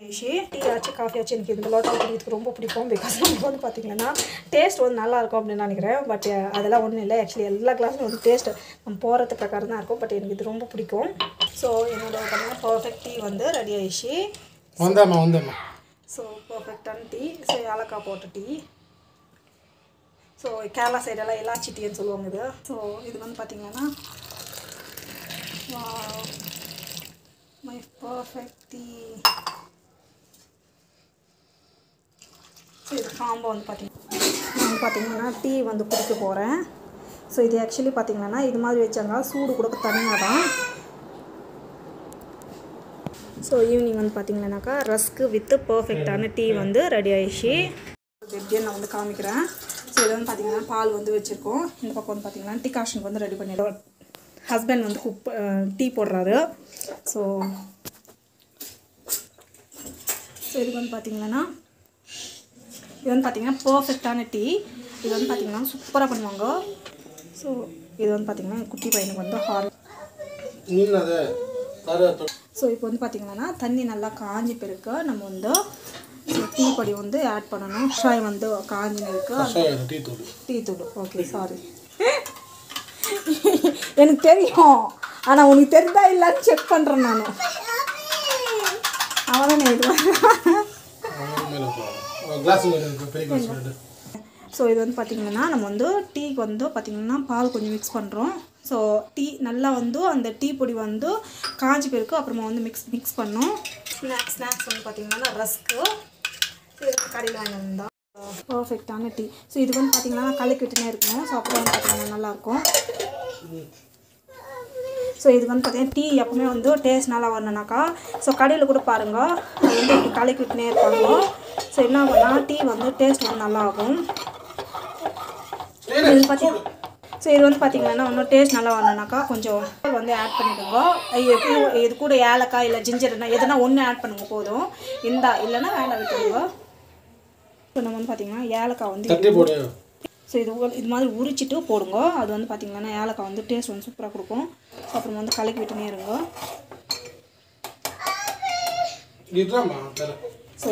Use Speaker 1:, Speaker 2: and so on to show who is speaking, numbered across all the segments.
Speaker 1: ஃபினிஷி tea ஆச்சு coffee ஆச்சு எனக்கு இந்த லோட்டா குடிக்கிறதுக்கு ரொம்ப பிடிக்கும் பிகாஸ் நமக்கு வந்து பார்த்தீங்கன்னா டேஸ்ட் வந்து நல்லா இருக்கும் அப்படின்னு நினைக்கிறேன் பட் அதெல்லாம் ஒன்றும் இல்லை ஆக்சுவலி எல்லா கிளாஸும் வந்து டேஸ்ட் நம்ம போகிறது பிரகாரம் தான் இருக்கும் பட் எனக்கு இது ரொம்ப பிடிக்கும் ஸோ என்னோட பார்த்தீங்கன்னா பர்ஃபெக்ட் டீ வந்து ரெடி ஆயிடுச்சு
Speaker 2: வந்தாம்மா வந்தாம்மா
Speaker 1: ஸோ பர்ஃபெக்டான டீ ஸோ ஏலக்காய் போட்ட டீ ஸோ கேரளா சைடெல்லாம் இலாச்சி டீன்னு சொல்லுவாங்க இது ஸோ இது வந்து பார்த்தீங்கன்னா மை பர்ஃபெக்ட் டீ ஸோ இது காம்போ வந்து பார்த்தீங்கன்னா நான் வந்து பார்த்தீங்கன்னா டீ வந்து குடிக்க போகிறேன் ஸோ இது ஆக்சுவலி பார்த்தீங்கன்னா இது மாதிரி வச்சாங்க சூடு கொடுக்க தனியாக தான் ஸோ ஈவினிங் வந்து பார்த்தீங்கன்னாக்கா ரஸ்க்கு வித்து பர்ஃபெக்டான டீ வந்து ரெடி ஆயிடுச்சு எப்படின்னு நான் வந்து காமிக்கிறேன் ஸோ இது வந்து பார்த்தீங்கன்னா பால் வந்து வச்சுருக்கோம் இந்த பக்கம் வந்து பார்த்தீங்கன்னா டீ காஷனுக்கு வந்து ரெடி பண்ணிடுவோம் ஹஸ்பண்ட் வந்து குக் டீ போடுறாரு ஸோ ஸோ இது வந்து பார்த்தீங்கன்னா இது வந்து பார்த்தீங்கன்னா பர்ஃபெக்டான டீ இது வந்து பார்த்தீங்கன்னா சூப்பராக பண்ணுவாங்க ஸோ இது வந்து பார்த்தீங்கன்னா என் குட்டி பையனுக்கு வந்து ஹார்
Speaker 2: நீங்க அதை தர
Speaker 1: ஸோ இப்போ வந்து பார்த்தீங்கன்னா தண்ணி நல்லா காஞ்சி பிறகு நம்ம வந்து ஸோ டீ பொடி வந்து ஆட் பண்ணணும் ஷாய் வந்து காஞ்சி இருக்கு
Speaker 2: கஷாயம் டீ தூள்
Speaker 1: டீ தூள் ஓகே சாரி எனக்கு தெரியும் ஆனால் உனக்கு தெரிந்தா இல்லைன்னு செக் பண்ணுறேன் நான் அவன் இது
Speaker 2: மேலே கிளாஸ் பெரிய கிளாஸ் சொல்லிட்டு
Speaker 1: ஸோ இது வந்து பார்த்திங்கன்னா நம்ம வந்து டீக்கு வந்து பார்த்திங்கன்னா பால் கொஞ்சம் மிக்ஸ் பண்ணுறோம் ஸோ டீ நல்லா வந்து அந்த டீ பொடி வந்து காஞ்சி போயிருக்கு அப்புறமா வந்து மிக்ஸ் மிக்ஸ் பண்ணோம் ஸ்நாக்ஸ் ஸ்நாக்ஸ் வந்து பார்த்திங்கன்னா ரஸ்க்கு இது கடையில் வாங்கி வந்தோம் பர்ஃபெக்டான டீ ஸோ இது வந்து பார்த்திங்கன்னா கலக்கி விட்டுனே இருக்கணும் ஸோ அப்போ வந்து பார்த்திங்கன்னா நல்லாயிருக்கும் ஸோ இது வந்து பார்த்தீங்கன்னா டீ எப்பவுமே வந்து டேஸ்ட் நல்லா வரணுனாக்கா ஸோ கடையில் கூட பாருங்கள் அது வந்து இப்படி கலக்கி விட்டுனே இருப்பாங்க ஸோ என்ன ஆகும்னா டீ வந்து டேஸ்ட் வந்து நல்லா ஆகும் இது பார்த்தி ஸோ இது வந்து பார்த்தீங்கன்னா இன்னும் டேஸ்ட் நல்லா வரணுனாக்கா கொஞ்சம் வந்து ஆட் பண்ணிவிடுங்க இது இது கூட ஏலக்காய் இல்லை ஜிஞ்சர்னா எதுனா ஒன்று ஆட் பண்ணுங்க போதும் இந்தா இல்லைன்னா வேலை விட்டுருங்க இப்போ நம்ம வந்து பார்த்தீங்கன்னா ஏலக்காய் வந்து
Speaker 2: தட்டி போடு
Speaker 1: ஸோ இது உ- இது மாதிரி உரிச்சிட்டு போடுங்க அது வந்து பார்த்தீங்கன்னா ஏலக்காய் வந்து டேஸ்ட் வந்து சூப்பராக கொடுக்கும் ஸோ அப்புறம் வந்து கலக்கி விட்டுனே இருங்க
Speaker 2: இதுதாம்மா தர
Speaker 1: ஸோ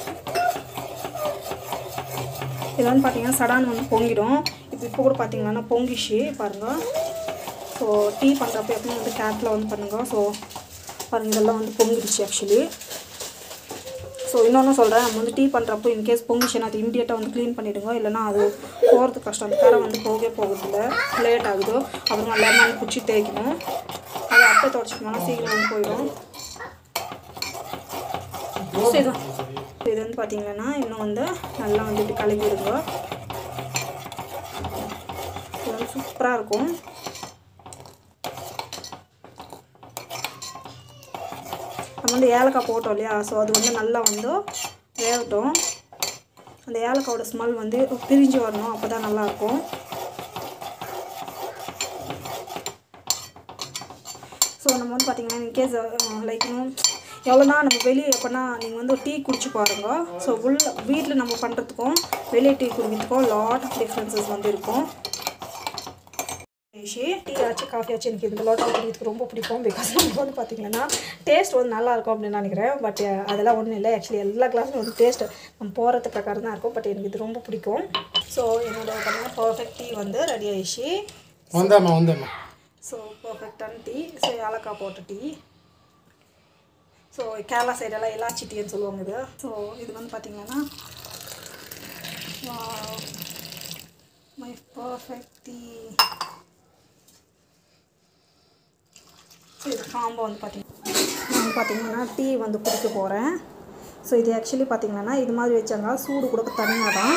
Speaker 1: இது வந்து பார்த்தீங்கன்னா சடான் வந்து பொங்கிடும் இப்போ இப்போ கூட பார்த்தீங்கன்னா பொங்கிச்சு பாருங்கள் ஸோ டீ பண்ணுறப்ப எப்பவுமே வந்து கேட்டில் வந்து பண்ணுங்க ஸோ பாருங்கள் இதெல்லாம் வந்து பொங்கிடுச்சு ஆக்சுவலி ஸோ இன்னொன்று சொல்கிறேன் நம்ம வந்து டீ பண்ணுறப்போ இன்கேஸ் பொங்கிச்சுன்னா அது இமீடியட்டாக வந்து க்ளீன் பண்ணிவிடுங்க இல்லைன்னா அது போகிறது கஷ்டம் அந்த கரை வந்து போகவே போகிறதில்ல லேட் ஆகுது அப்புறமா லெமன் குச்சி தேய்க்கணும் அதை அப்போ தொடச்சிக்கணும்னா சீக்கிரம் வந்து போயிடும் ஸோ இது இது வந்து பார்த்தீங்கன்னா இன்னும் வந்து நல்லா வந்துட்டு கலக்கி விடுங்க இது வந்து சூப்பராக இருக்கும் நம்ம வந்து ஏலக்காய் போட்டோம் இல்லையா ஸோ அது வந்து நல்லா வந்து வேகட்டும் அந்த ஏலக்காயோட ஸ்மெல் வந்து பிரிஞ்சு வரணும் அப்போ தான் நல்லாயிருக்கும் ஸோ நம்ம வந்து பார்த்தீங்கன்னா இன்கேஸ் லைக் இன்னும் எவ்வளோனா நம்ம வெளியே எப்போனா நீங்கள் வந்து டீ குடிச்சு பாருங்க ஸோ உள்ள வீட்டில் நம்ம பண்ணுறதுக்கும் வெளியே டீ குடிக்கிறதுக்கும் லாட் ஆஃப் டிஃப்ரென்சஸ் வந்து இருக்கும் டீ ஆச்சு காஃபி ஆச்சு எனக்கு இந்த லோட்டா குடிக்கிறதுக்கு ரொம்ப பிடிக்கும் பிகாஸ் நமக்கு வந்து பார்த்தீங்கன்னா டேஸ்ட் வந்து நல்லா இருக்கும் அப்படின்னு நினைக்கிறேன் பட் அதெல்லாம் ஒன்றும் இல்லை ஆக்சுவலி எல்லா கிளாஸும் வந்து டேஸ்ட் நம்ம போகிறது பிரகாரம் தான் இருக்கும் பட் எனக்கு இது ரொம்ப பிடிக்கும் ஸோ என்னோட பார்த்தீங்கன்னா பர்ஃபெக்ட் டீ வந்து ரெடி ஆயிடுச்சு
Speaker 2: வந்தாம்மா வந்தாம்மா
Speaker 1: ஸோ பர்ஃபெக்டான டீ ஸோ ஏலக்காய் போட்ட டீ ஸோ கேரளா சைடெல்லாம் இலாச்சி டீன்னு சொல்லுவாங்க இது ஸோ இது வந்து பார்த்தீங்கன்னா மை பர்ஃபெக்ட் டீ ஸோ இது காம்போ வந்து பார்த்தீங்கன்னா நான் வந்து பார்த்தீங்கன்னா டீ வந்து குடிக்க போகிறேன் ஸோ இது ஆக்சுவலி பார்த்தீங்கன்னா இது மாதிரி வச்சாங்க சூடு கொடுக்க தனியாக தான்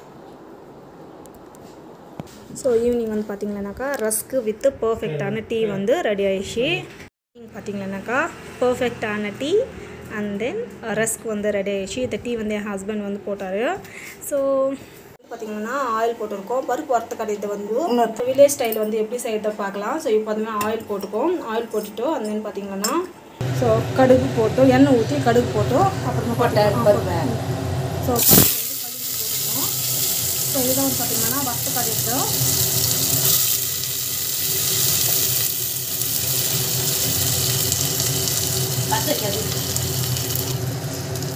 Speaker 1: ஸோ ஈவினிங் வந்து பார்த்தீங்கன்னாக்கா ரஸ்க்கு வித்து பர்ஃபெக்டான டீ வந்து ரெடி ஆயிடுச்சு ஈவினிங் பார்த்தீங்கன்னாக்கா பர்ஃபெக்டான டீ அண்ட் தென் ரஸ்க் வந்து ரெடி ஆயிடுச்சு இந்த டீ வந்து என் ஹஸ்பண்ட் வந்து போட்டார் ஸோ பார்த்தீங்கன்னா ஆயில் போட்டிருக்கோம் பருப்பு வறுத்த கடையில் வந்து வில்லேஜ் ஸ்டைல் வந்து எப்படி செய்யறத பார்க்கலாம் ஸோ இப்போ அதுமாதிரி ஆயில் போட்டுக்கோம் ஆயில் போட்டுட்டு and then பார்த்தீங்கன்னா ஸோ கடுகு போட்டு எண்ணெய் ஊற்றி கடுகு போட்டு அப்புறமா போட்டு ஸோ ஸோ இதுதான் வந்து பார்த்தீங்கன்னா வறுத்த கடுகு ஸோ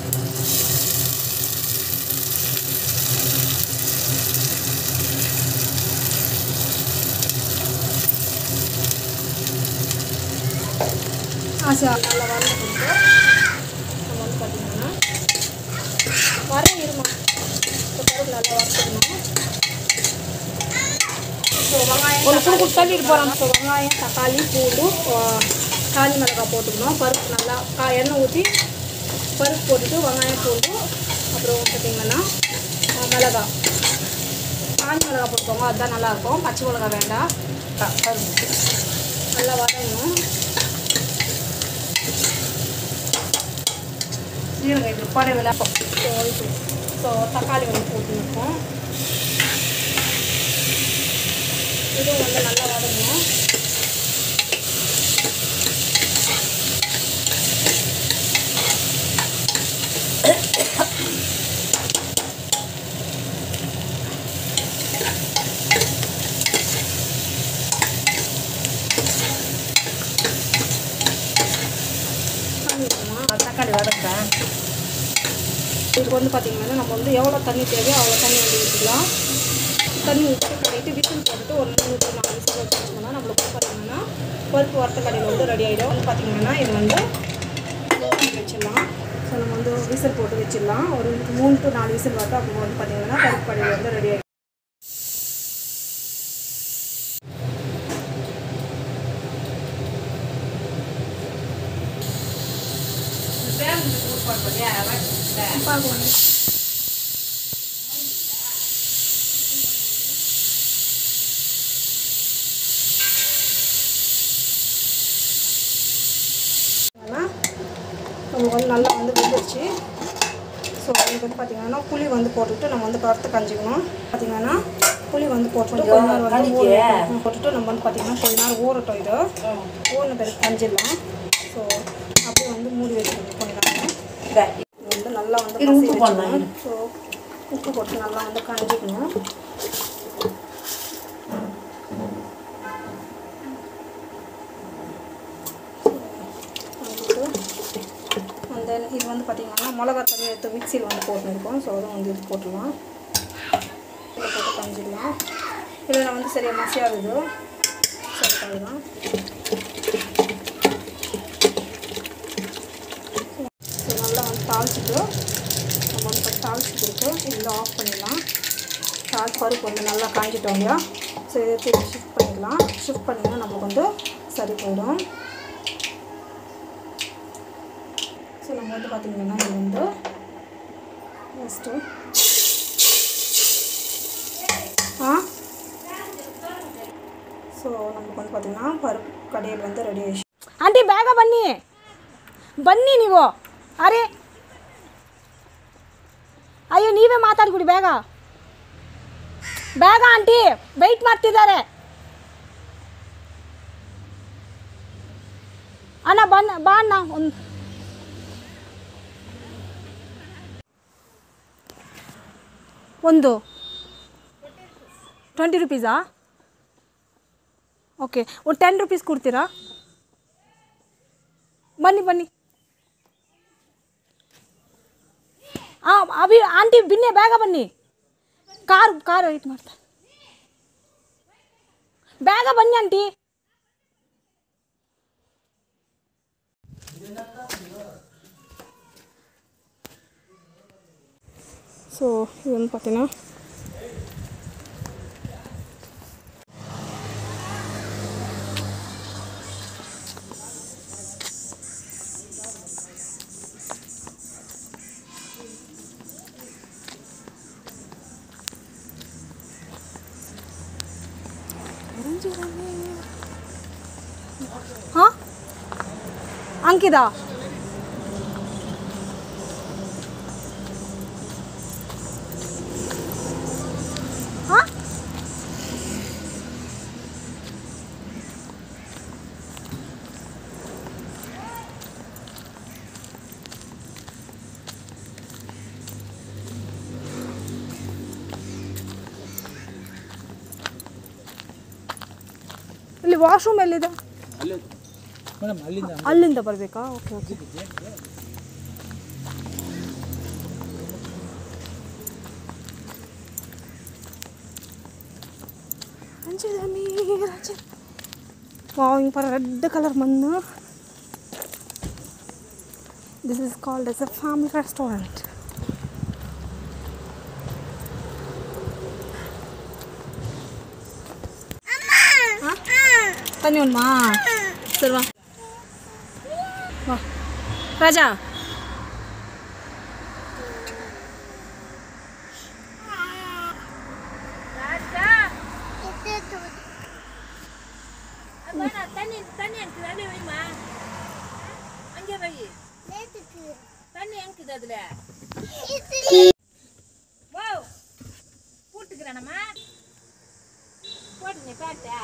Speaker 1: மசா நல்லா வறுத்து கொடுத்து நம்ம வந்து பார்த்திங்கன்னா வர இருமா இப்போ பருப்பு நல்லா வறுத்துக்கணும் ஸோ வெங்காயம் ஒரு குடு தள்ளிட்டு போகலாம் ஸோ வெங்காயம் தக்காளி பூண்டு ஆ, காளி மிளகாய் போட்டுக்கணும் பருப்பு நல்லா கா எண்ணெய் ஊற்றி பருப்பு போட்டுட்டு வெங்காயம் பூண்டு அப்புறம் பார்த்தீங்கன்னா ஆ, மிளகாய் காஞ்சி மிளகாய் போட்டுக்கோங்க அதுதான் நல்லாயிருக்கும் பச்சை மிளகாய் வேண்டாம் க- பருப்பு நல்லா வதங்கணும் ஜீரகம் இப்படி படை விளக்கம் ஸோ இது ஸோ தக்காளி வந்து போட்டுருக்கோம் இதுவும் வந்து நல்லா வதங்கணும் பண்ணிடலாம்
Speaker 3: தக்காளி வதக்கேன்
Speaker 1: இதுக்கு வந்து பார்த்தீங்கன்னா நம்ம வந்து எவ்வளோ தண்ணி தேவையோ அவ்வளோ தண்ணி வந்து ஊற்றிக்கலாம் தண்ணி ஊற்றி கடைட்டு விசில் போட்டுட்டு ஒரு மூணு to நாலு விசில் வச்சுருந்தோம்னா நம்மளுக்கு வந்து பார்த்தீங்கன்னா பருப்பு வறுத்த கடையில் வந்து ரெடி ஆகிடும் வந்து பார்த்தீங்கன்னா இது வந்து slow பண்ணி வச்சிடலாம் ஸோ நம்ம வந்து விசில் போட்டு வச்சிடலாம் ஒரு மூணு டு நாலு விசில் வரட்டும் அப்போ வந்து பார்த்தீங்கன்னா பருப்பு கடையில் வந்து ரெடி ஆகிடும் பார்க்கலாம் பார்த்தீங்கன்னா நமக்கு வந்து நல்லா வந்து வெந்துருச்சு ஸோ இதுக்கு வந்து பார்த்தீங்கன்னா புளி வந்து போட்டுட்டு நம்ம வந்து கருத்து கஞ்சிக்கணும் பார்த்தீங்கன்னா புளி வந்து போட்டுட்டு கொஞ்ச நேரம் வந்து
Speaker 3: கஞ்சிக்கு?
Speaker 1: ஊற வைக்கணும். போட்டுட்டு நம்ம வந்து பார்த்தீங்கன்னா கொஞ்ச நேரம் ஊறட்டும் இது ஊறின பிறகு கஞ்சிடலாம் ஸோ அப்படியே வந்து மூடி வச்சுக்கணும் கொஞ்ச நேரம் இது வந்து நல்லா வந்து
Speaker 3: இது உப்பு
Speaker 1: மசிய
Speaker 3: போடலாம்,
Speaker 1: வச்சுக்கணும். ஸோ உப்பு போட்டு நல்லா வந்து கஞ்சிக்கணும் அண்ட் தென் இது வந்து பார்த்தீங்கன்னா மிளகா தண்ணி எடுத்து மிக்சியில் வந்து போட்டுருக்கோம் ஸோ அதுவும் வந்து இது போட்டுடலாம் இதில் போட்டு கஞ்சிடலாம் இதில் வந்து சரியாக மசியாகுது சரி பண்ணிடலாம் ஸோ நல்லா வந்து தாளிச்சிட்டு நம்ம வந்து ஃபஸ்ட் தாளிச்சு கொடுத்து இதில் ஆஃப் பண்ணிடலாம் தாள் பருப்பு வந்து நல்லா காஞ்சிட்டோம் இல்லையா ஸோ இதை திருப்பி ஷிஃப்ட் பண்ணிக்கலாம் ஷிஃப்ட் பண்ணிங்கன்னா நமக்கு வந்து சரி போயிடும் ஸோ நம்ம வந்து பார்த்திங்கன்னா இது வந்து ஃபஸ்ட்டு ஆ ಸೊ ನಮ್ಗೆ ಬಂದು பார்த்தீங்கன்னா பருப்பு கடையில் வந்து ரெடி ಆಯ್ತು
Speaker 4: ಆಂಟಿ ಬೇಗ ಬನ್ನಿ ಬನ್ನಿ ನೀವು ಅರೆ ಅಯ್ಯೋ ನೀವೇ ಮಾತಾಡ್ಬಿಡಿ ಬೇಗ ಬೇಗ ಆಂಟಿ ವೆಯ್ಟ್ ಮಾಡ್ತಿದ್ದಾರೆ ಅಣ್ಣ ಬನ್ನ ಬಾ ಅಣ್ಣ ಒಂದು ಒಂದು ಟ್ವೆಂಟಿ ರುಪೀಸಾ ಓಕೆ ಒಂದು ಟೆನ್ ರುಪೀಸ್ ಕೊಡ್ತೀರಾ ಬನ್ನಿ ಬನ್ನಿ ಹಾಂ ಅಭಿ ಆಂಟಿ ಬಿನ್ನೆ ಬೇಗ ಬನ್ನಿ ಕಾರ್ ಕಾರ್ ವೆಯ್ಟ್ ಮಾಡ್ತಾ ಬೇಗ ಬನ್ನಿ ಆಂಟಿ
Speaker 1: ஸோ இது வந்து பார்த்தீங்கன்னா
Speaker 4: ಹಾಂ ಅಂಕಿದಾ ಹಾಂ ಇಲ್ಲಿ ವಾಶ್ರೂಮ್ ಎಲ್ಲಿದೆ ಅಲ್ಲಿಂದ ಬರಬೇಕಾ ಓಕೆ ಓಕೆ ವಾವ್ ಹಿಂಗೆ ಪರ ರೆಡ್ ಕಲರ್ ಮಣ್ಣು
Speaker 1: This is called as a family restaurant. தண்ணி வேணுமா சரி வா வா ராஜா
Speaker 4: தண்ணி தண்ணி எனக்கு தண்ணி வைமா அங்கே வை தண்ணி எனக்கு அதுல வா போட்டுக்கிறேனம்மா போட்டுங்க பாட்டா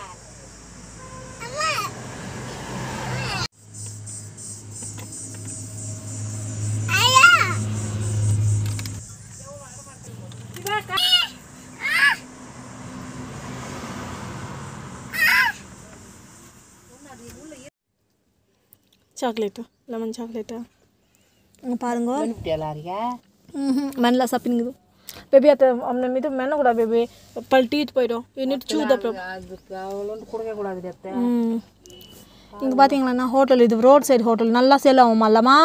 Speaker 1: చాక్లెట్ లెమన్ చాక్లెట్ పారుంగ
Speaker 4: எல்லாரியா
Speaker 1: மென்ல சாப்பிடுங்குது பேபி அத்தை அவனை மீது மென்ன கூட பேபி பல் டீத் போயிடும் யூ நீட் சூ த
Speaker 4: அதுக்கு அவ்வளோ கொடுக்க கூடாது அத்தை
Speaker 1: இங்கே பார்த்தீங்களா ஹோட்டல் இது ரோட் சைடு ஹோட்டல் நல்லா சேல் ஆகும் அல்லமா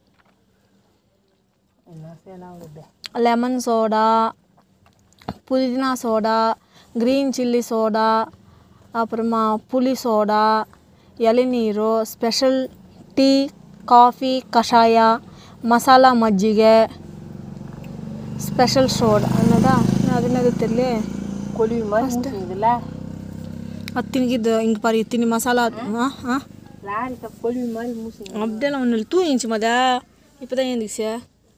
Speaker 4: என்ன செய்யலாம் வருது
Speaker 1: லெமன் சோடா புதினா சோடா க்ரீன் சில்லி சோடா அப்புறமா புளி சோடா ಎಳನೀರು ಸ್ಪೆಷಲ್ ಟೀ ಕಾಫಿ ಕಷಾಯ ಮಸಾಲ ಮಜ್ಜಿಗೆ ಸ್ಪೆಷಲ್ ಸೋಡಾ ಅನ್ನೋದಾ ಅದನ್ನದು தெரியல
Speaker 4: கொழுவி மாதிரி இதில்
Speaker 1: அத்தினிக்கு இங்கே பாரு இத்தினி மசாலா ஆ ஆ
Speaker 4: லாரி கொழுவி மாதிரி மூசி
Speaker 1: அப்படியெல்லாம் ஒன்றும் இல்லை தூங்கிச்சு மதா இப்போ தான் எழுந்துச்சு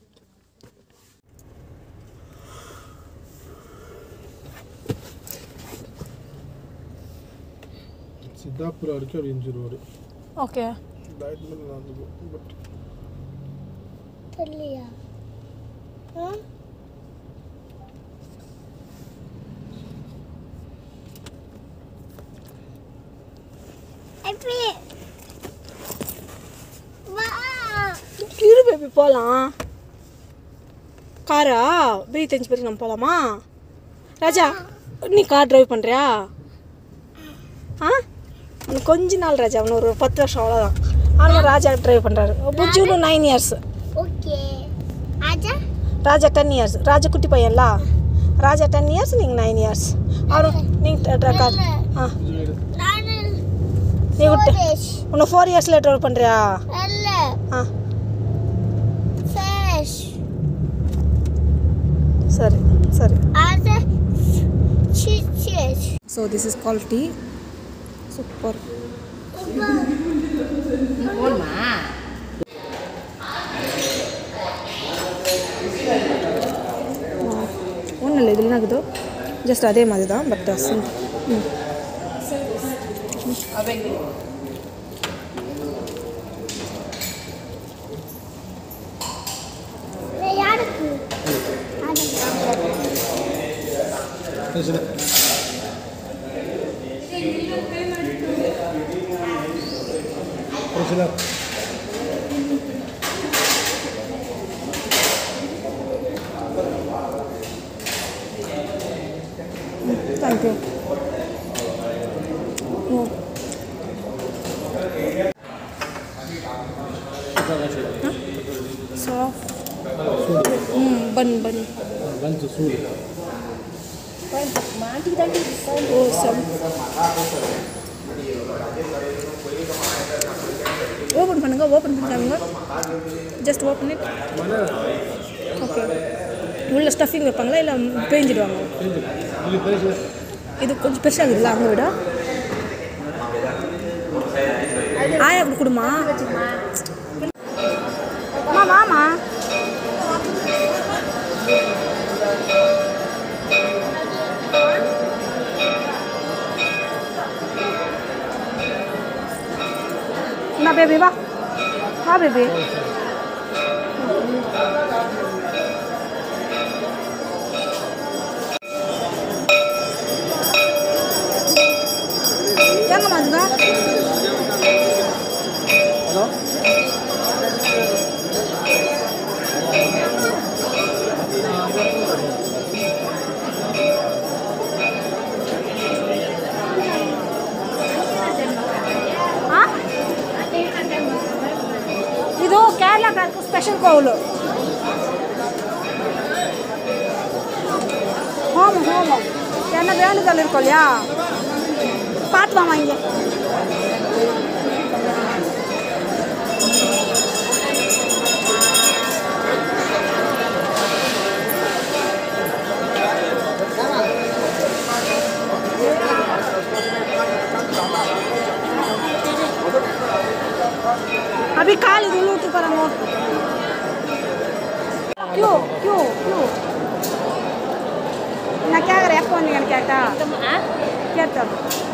Speaker 2: சித்தாபுரம் வரைக்கும் அப்படி இருந்துருவாரு
Speaker 1: ஓகே
Speaker 2: டயட் மேலே நடந்துக்கும் பட்
Speaker 1: இரு பேபி போகலாம் காரா பேபி தெரிஞ்சு பேருக்கு நம்ம போகலாமா ராஜா நீ கார் டிரைவ் பண்ணுறியா ஆ இன்னும் கொஞ்ச நாள் ராஜா அவனு ஒரு பத்து வருஷம் அவ்வளோதான் ஆனால் ராஜா டிரைவ் பண்ணுறாரு புஜ்ஜுனு நைன் இயர்ஸ்
Speaker 3: ஓகே ஆஜா
Speaker 1: ராஜா டென் இயர்ஸ் ராஜா குட்டி பையன்ல ராஜா டென் இயர்ஸ் நீங்கள் நைன் இயர்ஸ் அவரு நீங்கள் கார் ஆ
Speaker 3: நான்
Speaker 1: நீ விட்டு
Speaker 3: ஃபிஷ்
Speaker 1: இன்னும் ஃபோர் இயர்ஸில் ட்ரைவ் பண்ணுறியா
Speaker 3: அல்ல
Speaker 1: ஆ
Speaker 3: ஃபிஷ்
Speaker 1: சரி சரி
Speaker 3: ஆஜா சிச்சஸ்
Speaker 1: ஸோ திஸ் இஸ் கால் டீ சூப்பர்
Speaker 4: போடுமா
Speaker 1: ஒன்றும் இல்லை இதில் ஆகுதோ ஜஸ்ட் அதே மாதிரி தான் பட்
Speaker 3: யாருக்கு
Speaker 2: பேசுகிறேன் பேசுகிறேன்
Speaker 1: தேங்க்யூ சாஃப்ட் ம் பன் பன்
Speaker 2: லஞ்ச் சூடு
Speaker 1: ஓ சம் ஓப்பன் பண்ணுங்க ஓப்பன் பண்ணாங்க ஜஸ்ட் ஓப்பன் இட் ஓகே உள்ள ஸ்டஃபிங் வைப்பாங்களா இல்லை பேஞ்சிடுவாங்க
Speaker 2: இது பேசுகிறேன்
Speaker 1: இது கொஞ்சம் பெருசாகுதுல்ல அங்கே விட ஆயா அப்படி கொடுமா அம்மா வாமா என்ன பேபி வா வா பேபி எங்கம்மா அதுங்க ಆ? ಇದು ಕ್ಯಾ
Speaker 4: ஹோமம் ஹோமம் என்ன வேண்டுதல் இருக்கும் இல்லையா பார்த்து வாமா இங்கே अभी काल दुलू तू करेंगे क्यों क्यों क्यों ನಾ ಕ್ಯಾಗ್ರೆ ಯಾಕೆ ಬಂದಿಗೆ ಕೇಟ ಕೇಳ್ತಾರೆ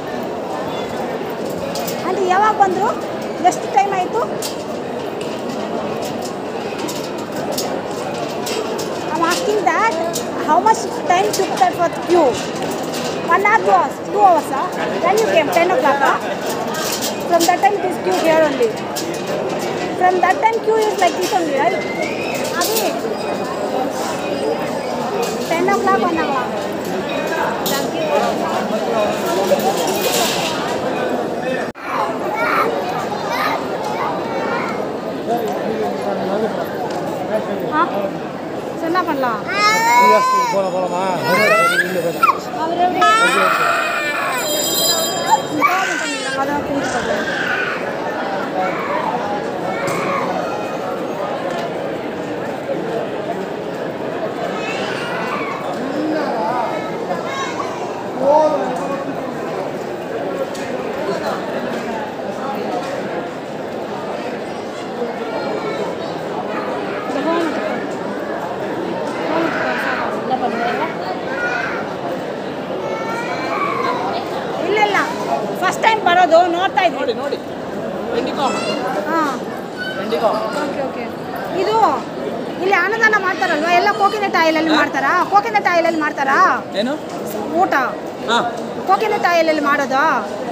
Speaker 4: ಆಂಟಿ ಯಾವಾಗ ಬಂದರು ಎಷ್ಟು ಟೈಮ್ ಆಯಿತು I'm asking that how much time took that for queue? One hour, two hours, two hours, huh? When you came, 10 o'clock, huh? From that time it is queue here only. From that time queue is like this only, right? Abhi, 10 o'clock வந்தாங்களா ஆ சரி, என்ன பண்ணலாம்
Speaker 2: போல போலாமா
Speaker 4: அவர் எப்படி அதான் பிரிச்சு பார்க்குறேன் ಇಲ್ಲ ಇಲ್ಲ ಫಸ್ಟ್ ಟೈಮ್ ಬರೋದು ನೋಡ್ತಾ ಇದ್ವಿ
Speaker 2: ನೋಡಿ ನೋಡಿ ಎಂಡಿಕೋ
Speaker 4: ಹಾಂ
Speaker 2: ಎಂಡಿಕೋ
Speaker 4: ಓಕೆ ಓಕೆ ಇದು ಇಲ್ಲಿ ಅನ್ನದಾನ ಮಾಡ್ತಾರಲ್ವಾ ಎಲ್ಲ ಕೋಕಿನೆಟ್ ಆಯಿಲಲ್ಲಿ ಮಾಡ್ತಾರಾ ಕೋಕಿನೆಟ್ ಆಯಿಲಲ್ಲಿ ಮಾಡ್ತಾರಾ
Speaker 2: ಏನು
Speaker 4: ಊಟ
Speaker 2: ಹಾಂ
Speaker 4: ಕೋಕಿನೆಟ್ ಆಯಿಲಲ್ಲಿ ಮಾಡೋದಾ